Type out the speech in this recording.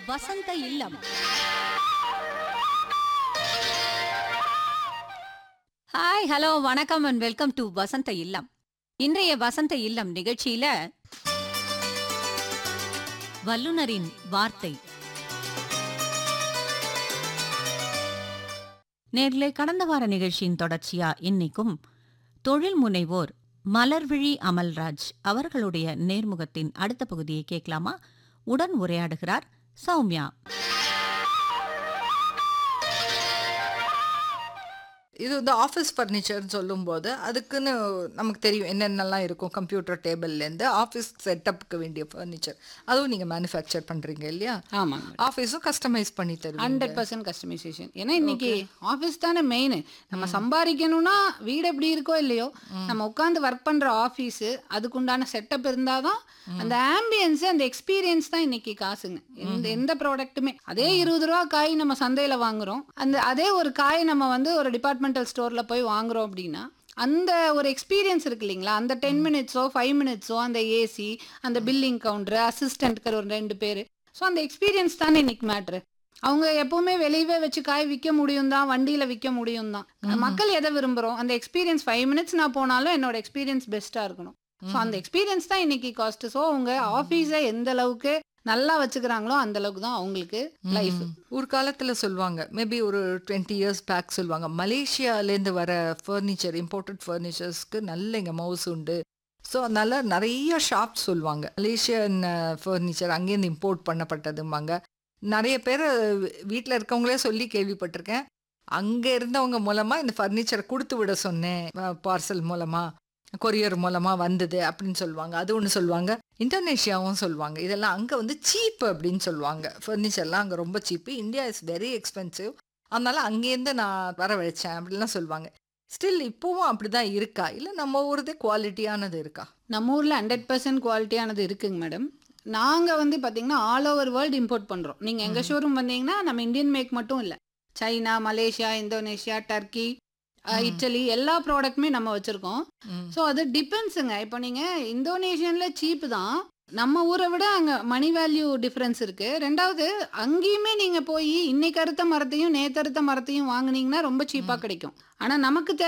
வசந்த Illam hi hello வணக்கம் and welcome to Vasantha Illam இன்றைய வசந்த இல்லம் நிகழ்ச்சியில வல்லுனரின் வார்த்தை நேர்களே கடந்த வார நிகழ்ச்சியின் தொடர்ச்சியா இன்னைக்கும் தொழில் முனைவோர் மலர்விழி அமல்ராஜ் அவர்களுடைய நேர்முகத்தின் அடுத்த பகுதியை கேட்கலாமா உடன் உரையாடுகிறார் சௌமியா இது வந்து ஆஃபீஸ் ஃபர்னிச்சர்னு சொல்லும்போது அதுக்குன்னு நமக்கு தெரியும் என்னென்னலாம் இருக்கும் கம்ப்யூட்டர் டேபிள்லேருந்து ஆஃபீஸ் செட்டப்புக்கு வேண்டிய ஃபர்னிச்சர் அதுவும் நீங்கள் மேனுஃபேக்சர் பண்ணுறீங்க இல்லையா ஆமாங்க ஆஃபீஸும் கஸ்டமைஸ் பண்ணி தருவீங்க ஹண்ட்ரட் பர்சன்ட் கஸ்டமைசேஷன் ஏன்னா இன்னைக்கு ஆஃபீஸ் தானே மெயின் நம்ம சம்பாதிக்கணும்னா வீடு எப்படி இருக்கோ இல்லையோ நம்ம உட்காந்து ஒர்க் பண்ற ஆஃபீஸ் அதுக்குண்டான செட்டப் இருந்தாதான் அந்த ஆம்பியன்ஸ் அந்த எக்ஸ்பீரியன்ஸ் தான் இன்னைக்கு காசுங்க எந்த எந்த ப்ராடக்ட்டுமே அதே இருபது ரூபா காய் நம்ம சந்தையில வாங்குறோம் அந்த அதே ஒரு காய் நம்ம வந்து ஒரு டிபார்ட்மெண்டல் ஸ்டோர்ல போய் வாங்குறோம் அப்படின்னா அந்த ஒரு எக்ஸ்பீரியன்ஸ் இருக்கு இல்லைங்களா அந்த டென் மினிட்ஸோ ஃபைவ் மினிட்ஸோ அந்த ஏசி அந்த பில்லிங் கவுண்டர் அசிஸ்டன்ட்க்கு ஒரு ரெண்டு பேர் ஸோ அந்த எக்ஸ்பீரியன்ஸ் தானே இன்னைக்கு மேட்ரு அவங்க எப்பவுமே வெளியவே வச்சு காய் விற்க முடியும் தான் வண்டியில விற்க முடியும் தான் மக்கள் எதை விரும்புறோம் அந்த எக்ஸ்பீரியன்ஸ் ஃபைவ் மினிட்ஸ் நான் போனாலும் என்னோட எக்ஸ்பீரியன்ஸ் பெஸ்டா இருக்கணும் ஸோ அந்த எக்ஸ்பீரியன்ஸ் தான் இன்னைக்கு காஸ்ட் ஸோ அவங்க ஆஃபீஸை எந்த அளவுக்கு நல்லா வச்சுக்கிறாங்களோ அந்த அளவுக்கு தான் அவங்களுக்கு லைஃப் ஒரு காலத்தில் சொல்லுவாங்க மேபி ஒரு டுவெண்ட்டி இயர்ஸ் பேக் சொல்லுவாங்க மலேசியாலேருந்து வர ஃபர்னிச்சர் இம்போர்ட்டட் ஃபர்னிச்சர்ஸ்க்கு நல்ல இங்கே மவுஸ் உண்டு ஸோ அதனால நிறைய ஷாப்ஸ் சொல்லுவாங்க மலேசியன் ஃபர்னிச்சர் அங்கேருந்து இம்போர்ட் பண்ணப்பட்டதும்பாங்க நிறைய பேர் வீட்டில் இருக்கவங்களே சொல்லி கேள்விப்பட்டிருக்கேன் அங்கே இருந்தவங்க மூலமாக இந்த ஃபர்னிச்சரை கொடுத்து விட சொன்னேன் பார்சல் மூலமாக கொரியர் மூலமாக வந்தது அப்படின்னு சொல்லுவாங்க அது ஒன்று சொல்லுவாங்க இந்தோனேஷியாவும் சொல்லுவாங்க இதெல்லாம் அங்கே வந்து சீப் அப்படின்னு சொல்லுவாங்க ஃபர்னிச்சர்லாம் அங்கே ரொம்ப சீப்பு இந்தியா இஸ் வெரி எக்ஸ்பென்சிவ் அதனால அங்கேருந்து நான் வரவழைச்சேன் அப்படிலாம் சொல்லுவாங்க ஸ்டில் இப்போவும் அப்படிதான் இருக்கா இல்லை நம்ம ஊரதே குவாலிட்டியானது இருக்கா நம்ம ஊர்ல ஹண்ட்ரட் பர்சன்ட் குவாலிட்டியானது இருக்குங்க மேடம் நாங்க வந்து பாத்தீங்கன்னா ஆல் ஓவர் வேர்ல்டு இம்போர்ட் பண்றோம் நீங்க எங்க ஷோரூம் வந்தீங்கன்னா நம்ம இந்தியன் மேக் மட்டும் இல்ல China Malaysia Indonesia Turkey ah, Italy எல்லா ப்ராடக்ட்டுமே நம்ம வச்சிருக்கோம் ஸோ அது டிபெண்ட்ஸுங்க இப்போ நீங்க இந்தோனேஷியன்ல சீப் தான் நம்ம ஊரை விட அங்க மணி வேல்யூ டிஃபரன்ஸ் இருக்கு ரெண்டாவது அங்கேயுமே நீங்க போய் இன்னைக்கு அறுத்த மரத்தையும் நேத்து அறுத்த மரத்தையும் வாங்குனீங்கன்னா ரொம்ப சீப்பா கிடைக்கும் ஆனா நமக்கு